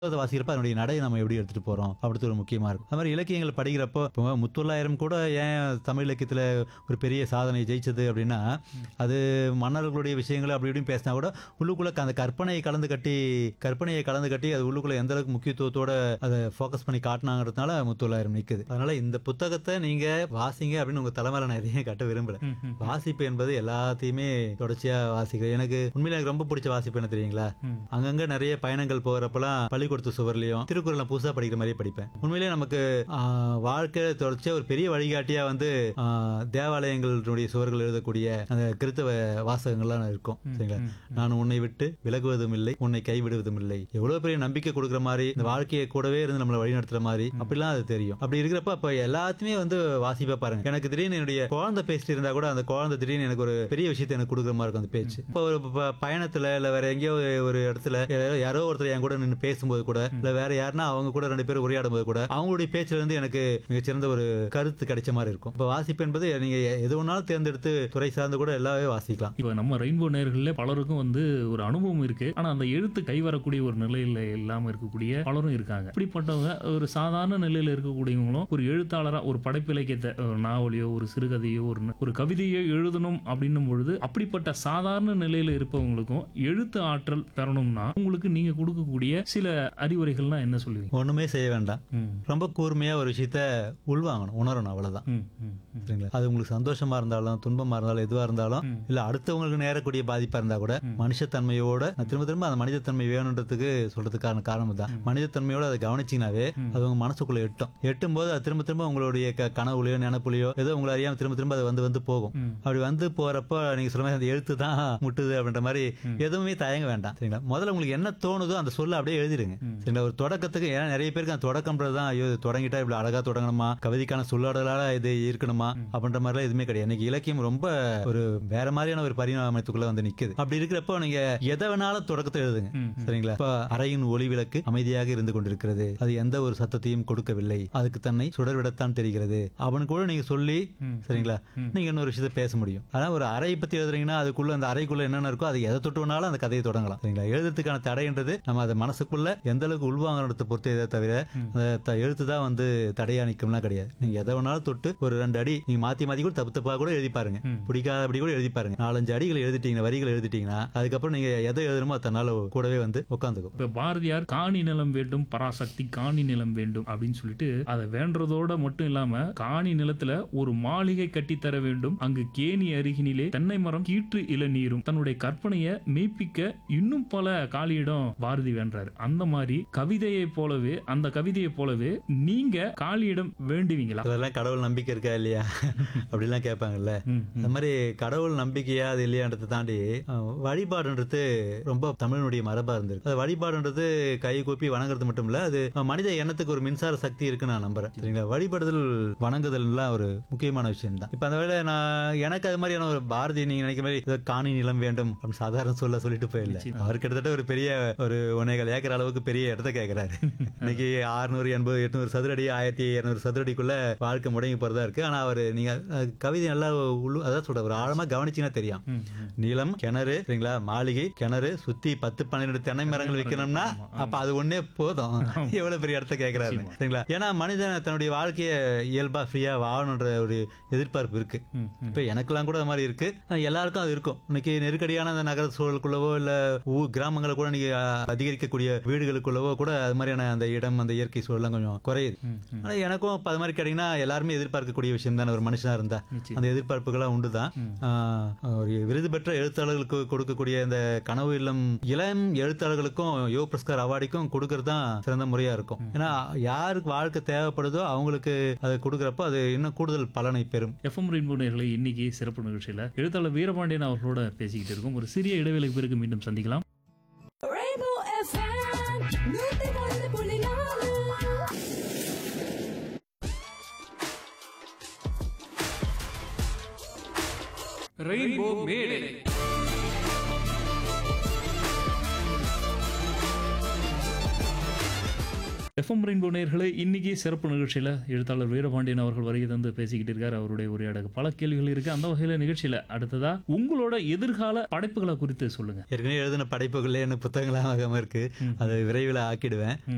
புத்தகத்தை வாசிக்கிறப்ப அதனுடைய நடை நம்ம எப்படி எடுத்துட்டு போறோம் அப்படின்றது ஒரு முக்கியமா இருக்கும் அது மாதிரி இலக்கியங்கள் படிக்கிறப்போ இப்போ முத்தொள்ளாயிரம் கூட ஏன் தமிழ் இலக்கியத்துல ஒரு பெரிய சாதனை ஜெயிச்சது அப்படின்னா அது மன்னர்களுடைய விஷயங்களை அப்படி இப்படின்னு பேசினா கூட உள்ளுக்குள்ள அந்த கற்பனையை கலந்து கட்டி கற்பனையை கலந்து கட்டி அது உள்ளுக்குள்ள எந்த அளவுக்கு முக்கியத்துவத்தோட அதை ஃபோக்கஸ் பண்ணி காட்டினாங்கிறதுனால முத்தொள்ளாயிரம் நிற்குது அதனால இந்த புத்தகத்தை நீங்க வாசிங்க அப்படின்னு உங்க தலைமையில நான் எதையும் கட்ட விரும்பல ம், ம். வாசிப்பு என்பது எல்லாத்தையுமே தொடர்ச்சியா வாசிக்கிறேன் எனக்கு உண்மையில எனக்கு ரொம்ப பிடிச்ச வாசிப்பு என்ன தெரியுங்களா ம். அங்கங்க நிறைய பயணங்கள் போகிறப்பெல்லாம் பள்ளிக்கூடத்து சுவர்லயும் திருக்குறள் புதுசா படிக்கிற மாதிரியே படிப்பேன் உண்மையிலேயே நமக்கு ஆஹ், வாழ்க்கை தொடர்ச்சியா ஒரு பெரிய வழிகாட்டியா வந்து ஆஹ், தேவாலயங்களுடைய சுவர்கள் எழுதக்கூடிய அந்த கிறித்தவ வாசகங்கள்லாம் இருக்கும் சரிங்களா நான் உன்னை விட்டு விலகுவதும் இல்லை உன்னை கைவிடுவதும் இல்லை எவ்வளவு பெரிய நம்பிக்கை கொடுக்குற மாதிரி இந்த வாழ்க்கையை கூடவே இருந்து நம்மளை வழிநடத்துற மாதிரி அப்படிலாம் அது தெரியும் அப்படி இருக்கிறப்ப அப்ப எல்லாத்தையுமே வந்து வாசிப்பா பாருங்க எனக்கு திடீர்னு என்னுடைய குழந்தை பேசிட்டு இருந்தா கூட அந்த குழந்தை திடீர்னு எனக்கு ஒரு பெரிய விஷயத்தை எனக்கு கொடுக்குற மாதிரி இருக்கும் அந்த பேச்சு இப்போ ஒரு ப- பயணத்துல இல்ல வேற எங்கேயோ ஒரு இடத்துல யாரோ- யாரோ ஒருத்தர் என் கூட நின்று பேசும்போது கூட இல்ல வேற யாருன்னா அவங்க கூட ரெண்டு பேரும் உரையாடும் போது கூட அவங்களுடைய பேச்சுல இருந்து எனக்கு மிகச்சிறந்த ஒரு கருத்து கிடைச்ச மாதிரி இருக்கும் இப்போ வாசிப்பு என்பது நீங்க எது ஒன்னாலும் தேர்ந்தெடுத்து துறை சார்ந்து கூட எல்லாமே வாசிக்கலாம் இப்போ நம்ம ரெயின்போ நேர்கள்ல பலருக்கும் வந்து ஒரு அனுபவம் இருக்கு ஆனா அந்த எழுத்து கை வரக்கூடிய ஒரு நிலையில இல்லாம இருக்கக்கூடிய பலரும் இருக்காங்க இப்படிப்பட்டவங்க ஒரு சாதாரண நிலையில இருக்கக்கூடியவங்களும் ஒரு எழுத்தாளரா ஒரு படைப்பு இலக்கியத்தை ஒரு நாவலையோ ஒரு சிறுகதையோ ஒரு ந- ஒரு கவிதையோ எழுதணும் அப்படின்னும் பொழுது அப்படிப்பட்ட சாதாரண நிலையில இருப்பவங்களுக்கும் எழுத்து ஆற்றல் பெறணும்னா உங்களுக்கு நீங்க கொடுக்கக்கூடிய சில அறிவுரைகள்னா என்ன சொல்லுவீங்க ஒண்ணுமே செய்ய வேண்டாம் ம், ரொம்ப கூர்மையா ஒரு விஷயத்த உள்வாங்கணும் உணரணும் அவ்வளவுதான் ம், ம், ம். சரிங்களா அது உங்களுக்கு சந்தோஷமா இருந்தாலும் துன்பமா இருந்தாலும் எதுவா இருந்தாலும் ம். இல்ல அடுத்தவங்களுக்கு நேரக்கூடிய பாதிப்பா இருந்தா கூட மனுஷத்தன்மையோட நான் திரும்ப திரும்ப அந்த மனிதத்தன்மை வேணுன்றதுக்கு சொல்றதுக்கான காரணம் தான் மனிதத்தன்மையோட அதை கவனிச்சீங்கனாவே அது உங்க மனசுக்குள்ள எட்டும் எட்டும் போது அது திரும்ப திரும்ப உங்களுடைய க- கனவுலையோ நினப்புலையோ ஏதோ உங்களை அறியாம திரும்ப திரும்ப அது வந்து வந்து போகும் ம். அப்படி வந்து போறப்ப நீங்க சொல்ற மாதிரி அந்த எழுத்து தான் முட்டுது அப்படின்ற மாதிரி எதுவுமே தயங்க வேண்டாம் சரிங்களா முதல்ல உங்களுக்கு என்ன தோணுதோ அந்த சொல்ல அப்படியே எழுதிடுங்க சரிங்களா ஒரு தொடக்கத்துக்கு ஏன்னா நிறைய பேருக்கு அந்த தொடக்கம்ன்றது தான் ஐயோ இது தொடங்கிட்டா இப்படி அழகா தொடங்கணுமா கவிதைக்கான சொல்லாடலால இது இருக்கணுமா அப்படின்ற மாதிரிலாம் எதுவுமே கிடையாது இன்னைக்கு இலக்கியம் ரொம்ப ஒரு வேற மாதிரியான ஒரு பரிணாமத்துக்குள்ள வந்து நிக்குது அப்படி இருக்கிறப்போ நீங்க எதை வேணாலும் தொடக்கத்தை எழுதுங்க ம், சரிங்களா இப்ப அறையின் ஒளி விளக்கு அமைதியாக இருந்து கொண்டிருக்கிறது அது எந்த ஒரு சத்தத்தையும் கொடுக்கவில்லை அதுக்கு தன்னை சுடர்விடத்தான் தெரிகிறது அவன் கூட நீங்க சொல்லி ம். சரிங்களா நீங்க இன்னொரு விஷயத்தை பேச முடியும் அதான் ஒரு அறையை பத்தி எழுதுறீங்கன்னா அதுக்குள்ள அந்த அறைக்குள்ள என்னென்ன இருக்கோ அது எதை தொட்டு வேணாலும் அந்த கதையை தொடங்கலாம் சரிங்களா எழுதுறதுக்கான தடைன்றது நம்ம அதை மனசுக்குள்ள எந்த அளவுக்கு உள்வாங்கறத பொறுத்து இதை தவிர அந்த த- எழுத்து தான் வந்து தடையா நிக்கும்லாம் கிடையாது நீங்க எதை வேணாலும் தொட்டு ஒரு ரெண்டு அடி நீங்க மாத்தி மாத்தி கூட தப்பு தப்பா கூட எழுதி பாருங்க பிடிக்காத அப்படி கூட எழுதி பாருங்க நாலஞ்சு அடிகள் எழுதிட்டீங்க வரிகள் எழுதிட்டீங்கன்னா அதுக்கப்புறம் நீங்க எதை எழுதணுமோ தன்னால கூடவே வந்து உட்காந்துக்கும் இப்ப பாரதியார் காணி நிலம் வேண்டும் பராசக்தி காணி நிலம் வேண்டும் அப்படின்னு சொல்லிட்டு அதை வேண்டதோட மட்டும் இல்லாம காணி நிலத்துல ஒரு மாளிகை கட்டித்தர வேண்டும் அங்கு கேணி அருகினிலே தென்னை மரம் கீற்று இளநீரும் தன்னுடைய கற்பனையை மெய்ப்பிக்க இன்னும் பல காலியிடம் பாரதி வேண்டாரு அந்த மாதிரி கவிதையை போலவே அந்த கவிதையை போலவே நீங்க காலியிடம் வேண்டுவீங்களா அதெல்லாம் கடவுள் நம்பிக்கை இருக்கா இல்லையா அப்படிலாம் கேட்பாங்கல்ல ம், அந்த மாதிரி கடவுள் நம்பிக்கையா அது இல்லையான்றதை தாண்டி அஹ், வழிபாடுன்றது ரொம்ப தமிழனுடைய மரபா இருந்திருக்கு அது வழிபாடுன்றது கை கூப்பி வணங்குறது மட்டும் இல்ல அது மனித எண்ணத்துக்கு ஒரு மின்சார சக்தி இருக்குன்னு நான் நம்புறேன் சரிங்களா வழிபடுதல் வணங்குதல்லாம் ஒரு முக்கியமான விஷயம் தான் இப்ப அந்த வேலை நான் எனக்கு அது மாதிரியான ஒரு பாரதி நீங்க நினைக்கிற மாதிரி ஏதோ காணி நிலம் வேண்டும் அப்படின்னு சாதாரண சொல்ல சொல்லிட்டு போயிடல அவர் கிட்டத்தட்ட ஒரு பெரிய ஒரு ஒன்னேகால் ஏக்கர் அளவுக்கு பெரிய இடத்த கேட்கிறாரு இன்னைக்கு ஆறுநூறு எண்பது எட்நூறு சதுரடி ஆயிரத்தி இருநூறு சதுரடிக்குள்ள வாழ்க்கை முடங்கி போறதா இருக்கு ஆனா அவர் நீங்க அஹ், கவிதை நல்லா உள்ளு அதான் சொல்ற ஒரு ஆழமா கவனிச்சீங்கன்னா தெரியும் ம், ம். நிலம் கிணறு சரிங்களா மாளிகை கிணறு சுத்தி பத்து பன்னெண்டு தென்னை மரங்கள் வைக்கணும்னா அப்ப அது ஒண்ணே போதும் எவ்வளவு பெரிய இடத்த கேட்கிறாரு சரிங்களா ஏன்னா மனிதன் தன்னுடைய வாழ்க்கையை இயல்பா ஃப்ரீயா வாழணுன்ற ஒரு எதிர்பார்ப்பு இருக்கு ம், ம். இப்ப எனக்கெல்லாம் கூட அது மாதிரி இருக்கு அஹ் எல்லாருக்கும் அது இருக்கும் இன்னைக்கு நெருக்கடியான அந்த நகர சூழலுக்குள்ளவோ இல்ல ஊர் கிராமங்களை கூட நீங்க அஹ், அதிகரிக்கக்கூடிய வீடுகளுக்குள்ளவோ கூட அது மாதிரியான அந்த இடம் அந்த இயற்கை சூழல்லாம் கொஞ்சம் குறையுது ம், ம். ஆனா எனக்கும் இப்ப அது மாதிரி கேட்டீங்கன்னா எல்லாருமே எதிர்பார்க்கக்கூடிய விஷயம் தானே ஒரு மனுஷனா இருந்தா நிச்சயம். அந்த எதிர்பார்ப்புகள்லாம் உண்டுதான் ஆஹ் ஒரு விருது பெற்ற எழுத்தாளர்களுக்கு கொடுக்கக்கூடிய இந்த கனவு இல்லம் இளம் எழுத்தாளர்களுக்கும் யோ புரஸ்கார் அவார்டுக்கும் கொடுக்கறது தான் சிறந்த முறையா இருக்கும் ஏன்னா யாருக்கு வாழ்க்கை தேவைப்படுதோ அவங்களுக்கு அதை கொடுக்கறப்போ அது இன்னும் கூடுதல் பலனை பெறும் எஃப்எம் ரெயின்போ நேயர்களே இன்னைக்கு சிறப்பு நிகழ்ச்சியில எழுத்தாளர் வீரபாண்டியன் அவர்களோட பேசிக்கிட்டு இருக்கோம் ஒரு சிறிய இடைவேளைக்கு பிறகு மீண்டும் சந்திக்கலாம் Rainbow FM, நூத்தி ஒன்று புள்ளி நாலு. ரெயின்போ மேடை எஃப்எம் ரெயின்போ நேயர்களே இன்னைக்கு சிறப்பு நிகழ்ச்சியில எழுத்தாளர் வீரபாண்டியன் அவர்கள் வருகை தந்து பேசிக்கிட்டு இருக்காரு அவருடைய உரையாடல் பல கேள்விகள் இருக்கு அந்த வகையில நிகழ்ச்சியில அடுத்ததா உங்களோட எதிர்கால படைப்புகளை குறித்து சொல்லுங்க ஏற்கனவே எழுதின படைப்புகளே எனக்கு புத்தகங்களாக இருக்கு அதை விரைவில் ஆக்கிடுவேன்